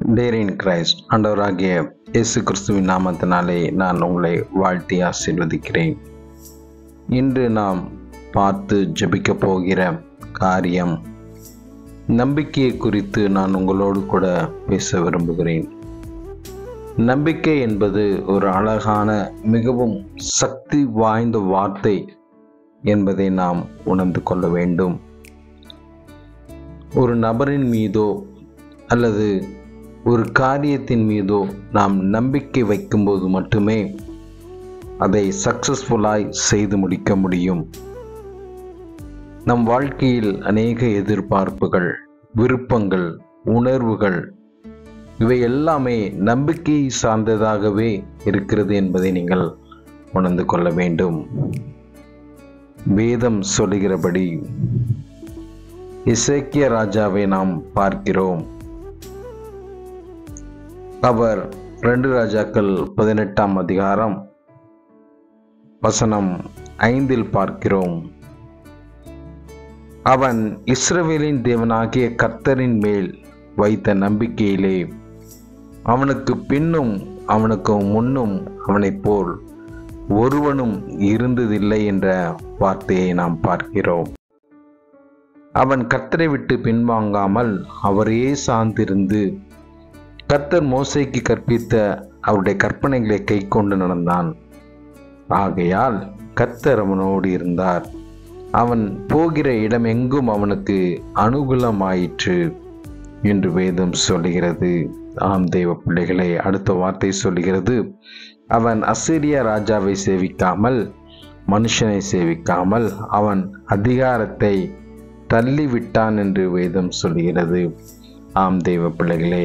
டேரின் Christ ஆண்டவராகிய இயேசு கிறிஸ்துவின் நாமத்தினாலே நான் உங்களை வாழ்த்தி ஆசீர்வதிக்கிறேன் இன்று நாம் பார்த்து ஜெபிக்க போகிற காரியம் நம்பிக்கையை குறித்து நான் உங்களோடு கூட பேச விரும்புகிறேன் நம்பிக்கை என்பது ஒரு அழகான மிகவும் சக்தி வாய்ந்த வார்த்தை என்பதை நாம் உணர்ந்து கொள்ள வேண்டும் ஒரு நபரின் மீதோ அல்லது ஒரு காரியத்தின் மீதோ நாம் நம்பிக்கை வைக்கும்போது மட்டுமே அதை சக்சஸ்ஃபுல்லாய் செய்து முடிக்க முடியும் நம் வாழ்க்கையில் அநேக எதிர்பார்ப்புகள் விருப்பங்கள் உணர்வுகள் இவை எல்லாமே நம்பிக்கை சார்ந்ததாகவே இருக்கிறது என்பதை நீங்கள் உணர்ந்து கொள்ள வேண்டும் வேதம் சொல்லுகிறபடி இசைக்கிய ராஜாவை நாம் பார்க்கிறோம் அவர் ரெண்டு ராஜாக்கள் பதினெட்டாம் அதிகாரம் வசனம் ஐந்தில் பார்க்கிறோம் அவன் இஸ்ரவேலின் தேவனாகிய கர்த்தரின் மேல் வைத்த நம்பிக்கையிலே அவனுக்கு பின்னும் அவனுக்கு முன்னும் அவனைப் போல் ஒருவனும் இருந்ததில்லை என்ற வார்த்தையை நாம் பார்க்கிறோம் அவன் கர்த்தரை விட்டு பின்வாங்காமல் அவரையே சார்ந்திருந்து கர்த்தர் மோசைக்கு கற்பித்த அவருடைய கற்பனைகளை கை கொண்டு நடந்தான் ஆகையால் கர்த்தர் அவனோடு இருந்தார் அவன் போகிற இடம் எங்கும் அவனுக்கு அனுகூலமாயிற்று என்று வேதம் சொல்லுகிறது ஆம் தெய்வ பிள்ளைகளை அடுத்த வார்த்தை சொல்லுகிறது அவன் அசிரிய ராஜாவை சேவிக்காமல் மனுஷனை சேவிக்காமல் அவன் அதிகாரத்தை தள்ளிவிட்டான் என்று வேதம் சொல்கிறது ஆம் தெய்வ பிள்ளைகளே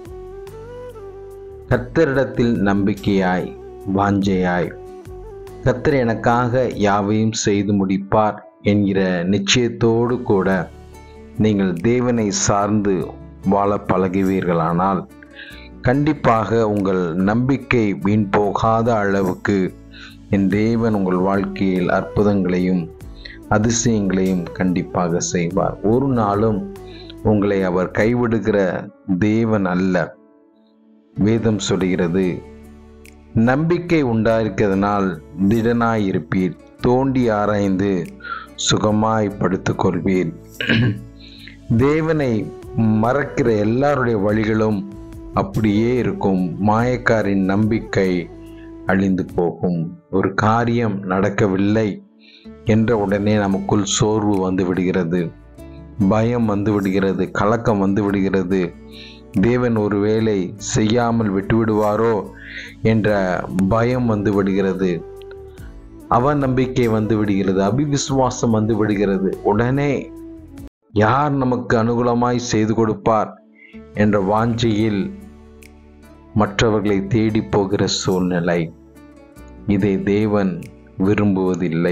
கத்தரிடத்தில் நம்பிக்கையாய் வாஞ்சையாய் கத்தர் எனக்காக யாவையும் செய்து முடிப்பார் என்கிற நிச்சயத்தோடு கூட நீங்கள் தேவனை சார்ந்து வாழ பழகுவீர்களானால் கண்டிப்பாக உங்கள் நம்பிக்கை வீண் போகாத அளவுக்கு என் தேவன் உங்கள் வாழ்க்கையில் அற்புதங்களையும் அதிசயங்களையும் கண்டிப்பாக செய்வார் ஒரு நாளும் உங்களை அவர் கைவிடுகிற தேவன் அல்ல வேதம் சொல்கிறது நம்பிக்கை உண்டாயிருக்கிறதுனால் திடனாய் இருப்பீர் தோண்டி ஆராய்ந்து சுகமாய் படுத்துக் கொள்வீர் தேவனை மறக்கிற எல்லாருடைய வழிகளும் அப்படியே இருக்கும் மாயக்காரின் நம்பிக்கை அழிந்து போகும் ஒரு காரியம் நடக்கவில்லை என்ற உடனே நமக்குள் சோர்வு வந்து விடுகிறது பயம் வந்து விடுகிறது கலக்கம் வந்து விடுகிறது தேவன் ஒருவேளை செய்யாமல் விட்டுவிடுவாரோ என்ற பயம் வந்து விடுகிறது அவன் நம்பிக்கை வந்து விடுகிறது அபிவிசுவாசம் வந்து விடுகிறது உடனே யார் நமக்கு அனுகூலமாய் செய்து கொடுப்பார் என்ற வாஞ்சையில் மற்றவர்களை தேடி போகிற சூழ்நிலை இதை தேவன் விரும்புவதில்லை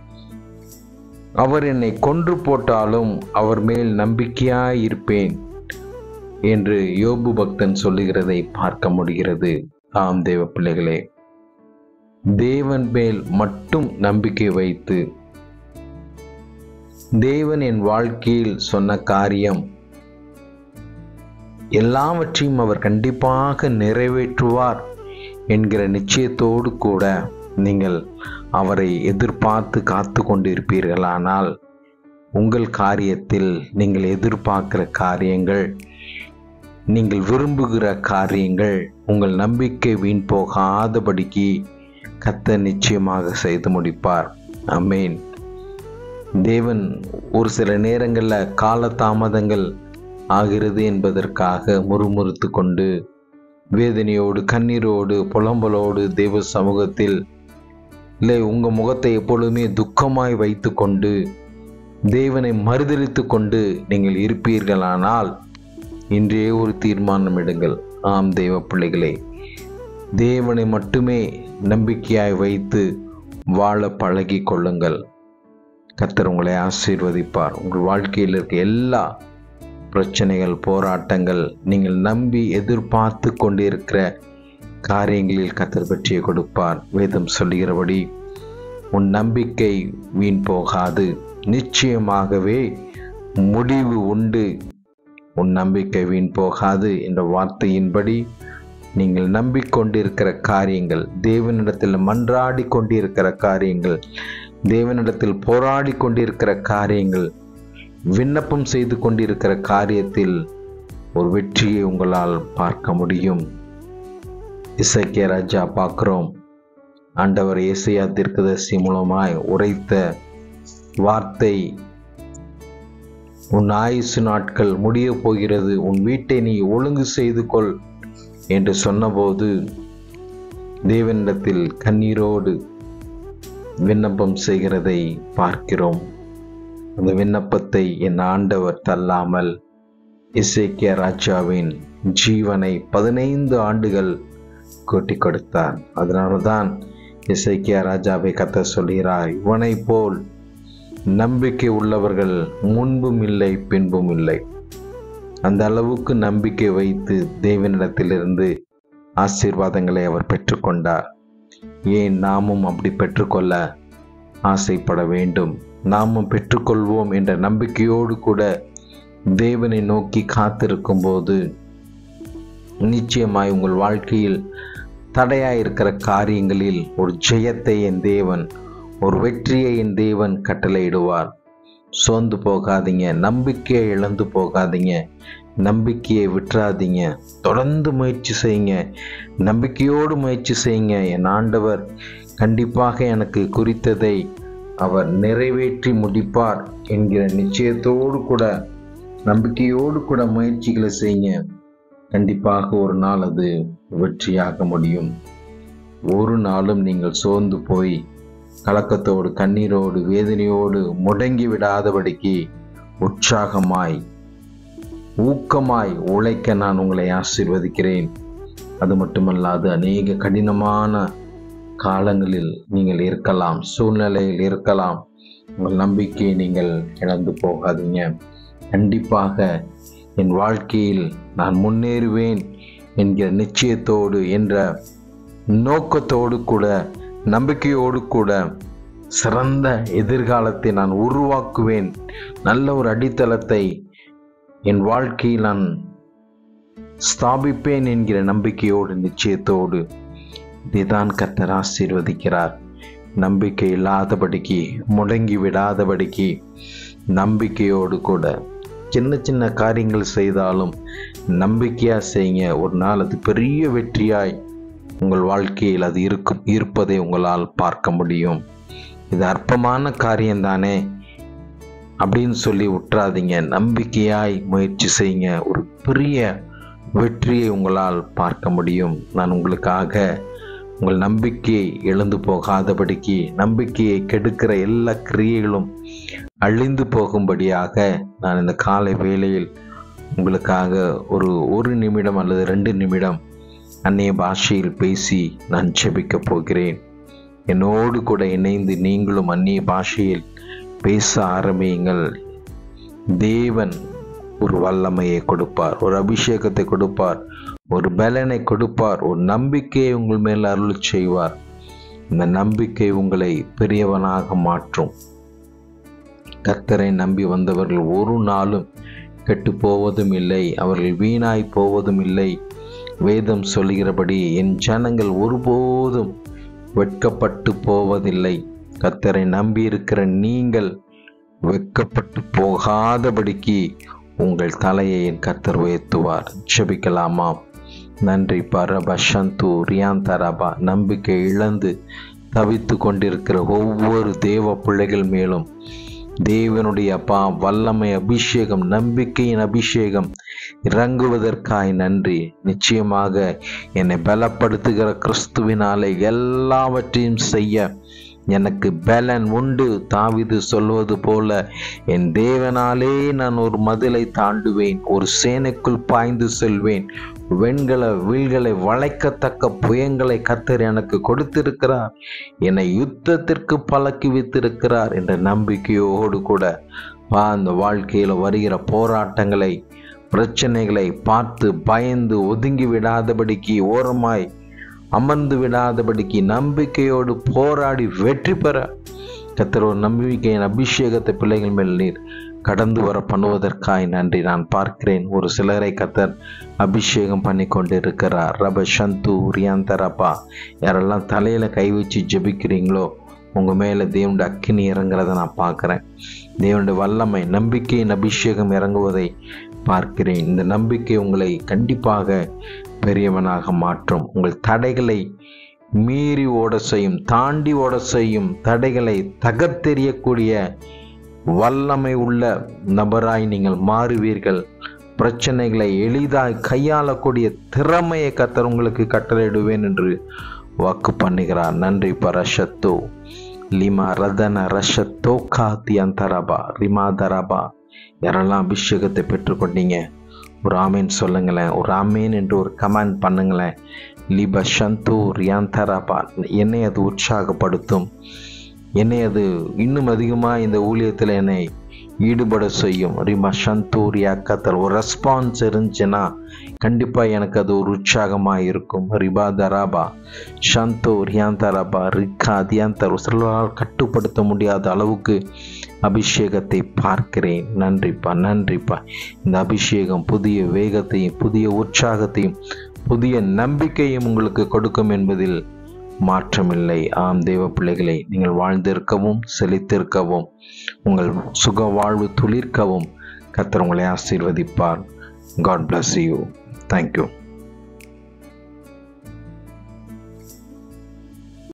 அவர் என்னை கொன்று போட்டாலும் அவர் மேல் நம்பிக்கையாய் இருப்பேன் என்று யோபு பக்தன் சொல்லுகிறதை பார்க்க முடிகிறது ஆம் தேவ பிள்ளைகளே தேவன் மேல் மட்டும் நம்பிக்கை வைத்து தேவன் என் வாழ்க்கையில் சொன்ன காரியம் எல்லாவற்றையும் அவர் கண்டிப்பாக நிறைவேற்றுவார் என்கிற நிச்சயத்தோடு கூட நீங்கள் அவரை எதிர்பார்த்து காத்து கொண்டிருப்பீர்களானால் உங்கள் காரியத்தில் நீங்கள் எதிர்பார்க்கிற காரியங்கள் நீங்கள் விரும்புகிற காரியங்கள் உங்கள் நம்பிக்கை வீண் போகாதபடிக்கு கத்த நிச்சயமாக செய்து முடிப்பார் அமேன் தேவன் ஒரு சில நேரங்களில் காலதாமதங்கள் ஆகிறது என்பதற்காக முறுமுறுத்து கொண்டு வேதனையோடு கண்ணீரோடு புலம்பலோடு தேவ சமூகத்தில் இல்லை உங்கள் முகத்தை எப்பொழுதுமே துக்கமாய் வைத்து கொண்டு தேவனை மறுதளித்து கொண்டு நீங்கள் இருப்பீர்களானால் இன்றே ஒரு தீர்மானம் எடுங்கள் ஆம் தெய்வ பிள்ளைகளே தேவனை மட்டுமே நம்பிக்கையாய் வைத்து வாழ பழகி கொள்ளுங்கள் கத்தர் உங்களை ஆசீர்வதிப்பார் உங்கள் வாழ்க்கையில் இருக்க எல்லா பிரச்சனைகள் போராட்டங்கள் நீங்கள் நம்பி எதிர்பார்த்து கொண்டிருக்கிற காரியங்களில் கத்தர் பற்றிய கொடுப்பார் வேதம் சொல்லுகிறபடி உன் நம்பிக்கை வீண் போகாது நிச்சயமாகவே முடிவு உண்டு உன் நம்பிக்கை வீண் போகாது என்ற வார்த்தையின்படி நீங்கள் நம்பிக்கொண்டிருக்கிற காரியங்கள் தேவனிடத்தில் மன்றாடி கொண்டிருக்கிற காரியங்கள் தேவனிடத்தில் போராடி கொண்டிருக்கிற காரியங்கள் விண்ணப்பம் செய்து கொண்டிருக்கிற காரியத்தில் ஒரு வெற்றியை உங்களால் பார்க்க முடியும் இசைக்கிய ராஜா பார்க்கிறோம் ஆண்டவர் இசையா தீர்க்கதரிசி மூலமாய் உரைத்த வார்த்தை உன் ஆயுசு நாட்கள் முடிய போகிறது உன் வீட்டை நீ ஒழுங்கு செய்து கொள் என்று சொன்னபோது தேவனிடத்தில் கண்ணீரோடு விண்ணப்பம் செய்கிறதை பார்க்கிறோம் அந்த விண்ணப்பத்தை என் ஆண்டவர் தள்ளாமல் இசைக்கிய ராஜாவின் ஜீவனை பதினைந்து ஆண்டுகள் கூட்டி கொடுத்தார் அதனால்தான் இசைக்கிய ராஜாவை கத்த சொல்கிறார் இவனை போல் நம்பிக்கை உள்ளவர்கள் முன்பும் இல்லை பின்பும் இல்லை அந்த அளவுக்கு நம்பிக்கை வைத்து தேவனிடத்திலிருந்து ஆசீர்வாதங்களை அவர் பெற்றுக்கொண்டார் ஏன் நாமும் அப்படி பெற்றுக்கொள்ள ஆசைப்பட வேண்டும் நாமும் பெற்றுக்கொள்வோம் என்ற நம்பிக்கையோடு கூட தேவனை நோக்கி காத்திருக்கும் போது நிச்சயமாய் உங்கள் வாழ்க்கையில் தடையாயிருக்கிற காரியங்களில் ஒரு ஜெயத்தை என் தேவன் ஒரு வெற்றியை என் தேவன் கட்டளையிடுவார் சோர்ந்து போகாதீங்க நம்பிக்கையை இழந்து போகாதீங்க நம்பிக்கையை விட்டுறாதீங்க தொடர்ந்து முயற்சி செய்யுங்க நம்பிக்கையோடு முயற்சி செய்யுங்க என் ஆண்டவர் கண்டிப்பாக எனக்கு குறித்ததை அவர் நிறைவேற்றி முடிப்பார் என்கிற நிச்சயத்தோடு கூட நம்பிக்கையோடு கூட முயற்சிகளை செய்யுங்க கண்டிப்பாக ஒரு நாள் அது வெற்றியாக முடியும் ஒரு நாளும் நீங்கள் சோர்ந்து போய் கலக்கத்தோடு கண்ணீரோடு வேதனையோடு முடங்கி விடாதபடிக்கு உற்சாகமாய் ஊக்கமாய் உழைக்க நான் உங்களை ஆசீர்வதிக்கிறேன் அது மட்டுமல்லாது அநேக கடினமான காலங்களில் நீங்கள் இருக்கலாம் சூழ்நிலையில் இருக்கலாம் உங்கள் நம்பிக்கையை நீங்கள் இழந்து போகாதீங்க கண்டிப்பாக என் வாழ்க்கையில் நான் முன்னேறுவேன் என்கிற நிச்சயத்தோடு என்ற நோக்கத்தோடு கூட நம்பிக்கையோடு கூட சிறந்த எதிர்காலத்தை நான் உருவாக்குவேன் நல்ல ஒரு அடித்தளத்தை என் வாழ்க்கையில் நான் ஸ்தாபிப்பேன் என்கிற நம்பிக்கையோடு நிச்சயத்தோடு இதைதான் கத்தர் ஆசீர்வதிக்கிறார் நம்பிக்கை இல்லாதபடிக்கு முடங்கி விடாதபடிக்கு நம்பிக்கையோடு கூட சின்ன சின்ன காரியங்கள் செய்தாலும் நம்பிக்கையாக செய்யுங்க ஒரு நாள் அது பெரிய வெற்றியாய் உங்கள் வாழ்க்கையில் அது இருக்கும் இருப்பதை உங்களால் பார்க்க முடியும் இது அற்பமான காரியம்தானே அப்படின்னு சொல்லி விட்டுறாதீங்க நம்பிக்கையாய் முயற்சி செய்யுங்க ஒரு பெரிய வெற்றியை உங்களால் பார்க்க முடியும் நான் உங்களுக்காக உங்கள் நம்பிக்கையை எழுந்து போகாதபடிக்கு நம்பிக்கையை கெடுக்கிற எல்லா கிரியைகளும் அழிந்து போகும்படியாக நான் இந்த காலை வேளையில் உங்களுக்காக ஒரு ஒரு நிமிடம் அல்லது ரெண்டு நிமிடம் அந்நிய பாஷையில் பேசி நான் ஜெபிக்கப் போகிறேன் என்னோடு கூட இணைந்து நீங்களும் அந்நிய பாஷையில் பேச ஆரம்பியுங்கள் தேவன் ஒரு வல்லமையை கொடுப்பார் ஒரு அபிஷேகத்தை கொடுப்பார் ஒரு பலனை கொடுப்பார் ஒரு நம்பிக்கையை உங்கள் மேல் அருள் செய்வார் இந்த நம்பிக்கை உங்களை பெரியவனாக மாற்றும் கர்த்தரை நம்பி வந்தவர்கள் ஒரு நாளும் கெட்டு போவதும் இல்லை அவர்கள் வீணாய் போவதும் இல்லை வேதம் சொல்கிறபடி என் ஜனங்கள் ஒருபோதும் வெட்கப்பட்டு போவதில்லை கர்த்தரை நம்பியிருக்கிற நீங்கள் வெட்கப்பட்டு போகாதபடிக்கு உங்கள் தலையை என் கர்த்தர் உயர்த்துவார் ஜெபிக்கலாமா நன்றி பரபா சந்து ரியாந்தரபா நம்பிக்கை இழந்து தவித்து கொண்டிருக்கிற ஒவ்வொரு தேவ பிள்ளைகள் மேலும் தேவனுடைய அப்பா வல்லமை அபிஷேகம் நம்பிக்கையின் அபிஷேகம் இறங்குவதற்காய் நன்றி நிச்சயமாக என்னை பலப்படுத்துகிற கிறிஸ்துவினாலே எல்லாவற்றையும் செய்ய எனக்கு பலன் உண்டு தாவிது சொல்வது போல என் தேவனாலே நான் ஒரு மதிலை தாண்டுவேன் ஒரு சேனைக்குள் பாய்ந்து செல்வேன் வெண்கல வீல்களை வளைக்கத்தக்க புயங்களை கத்தர் எனக்கு கொடுத்திருக்கிறார் என்னை யுத்தத்திற்கு பழக்கி வைத்திருக்கிறார் என்ற நம்பிக்கையோடு கூட வா அந்த வாழ்க்கையில் வருகிற போராட்டங்களை பிரச்சனைகளை பார்த்து பயந்து ஒதுங்கி விடாதபடிக்கு ஓரமாய் அமர்ந்து விடாதபடிக்கு நம்பிக்கையோடு போராடி வெற்றி பெற கத்தர் ஒரு நம்பிக்கையின் அபிஷேகத்தை பிள்ளைகள் மேல் நீர் கடந்து வர பண்ணுவதற்காய் நன்றி நான் பார்க்கிறேன் ஒரு சிலரை கத்தர் அபிஷேகம் பண்ணி கொண்டு இருக்கிறார் ரப சந்து ரியாந்தரப்பா யாரெல்லாம் தலையில கை வச்சு ஜெபிக்கிறீங்களோ உங்க மேல தேவனுடைய அக்கினி இறங்குறத நான் பார்க்கிறேன் தேவனுடைய வல்லமை நம்பிக்கையின் அபிஷேகம் இறங்குவதை பார்க்கிறேன் இந்த நம்பிக்கை உங்களை கண்டிப்பாக பெரியவனாக மாற்றும் உங்கள் தடைகளை மீறி ஓட செய்யும் தாண்டி ஓட செய்யும் தடைகளை தகர்த்தெறியக்கூடிய வல்லமை உள்ள நபராய் நீங்கள் மாறுவீர்கள் பிரச்சனைகளை எளிதாய் கையாளக்கூடிய திறமையை கத்தர் உங்களுக்கு கட்டளையிடுவேன் என்று வாக்கு பண்ணுகிறார் நன்றி பரஷத்தோ லிமா ரதன ரஷத்தோ காத்தி அந்தரபா ரிமா தரபா யாரெல்லாம் அபிஷேகத்தை பெற்றுக்கொண்டீங்க ஒரு ஆமேன் சொல்லுங்களேன் ஒரு ஆமேன் என்று ஒரு கமெண்ட் பண்ணுங்களேன் லிப சந்து ரியாந்தரபா என்னை அது உற்சாகப்படுத்தும் என்னை அது இன்னும் அதிகமாக இந்த ஊழியத்தில் என்னை ஈடுபட செய்யும் ரிமா சந்தூரியா கத்தர் ஒரு ரெஸ்பான்ஸ் இருந்துச்சுன்னா கண்டிப்பாக எனக்கு அது ஒரு உற்சாகமாக இருக்கும் ரிபா தராபா சந்தோ ரியாந்தரபா ரிக்கா தியாந்தர் சிலரால் கட்டுப்படுத்த முடியாத அளவுக்கு அபிஷேகத்தை பார்க்கிறேன் நன்றிப்பா நன்றிப்பா இந்த அபிஷேகம் புதிய வேகத்தையும் புதிய உற்சாகத்தையும் புதிய நம்பிக்கையும் உங்களுக்கு கொடுக்கும் என்பதில் மாற்றமில்லை ஆம் தேவ பிள்ளைகளை நீங்கள் வாழ்ந்திருக்கவும் செழித்திருக்கவும் உங்கள் சுக வாழ்வு துளிர்க்கவும் கத்தர் உங்களை ஆசீர்வதிப்பார் காட் பிளஸ் யூ தேங்க்யூ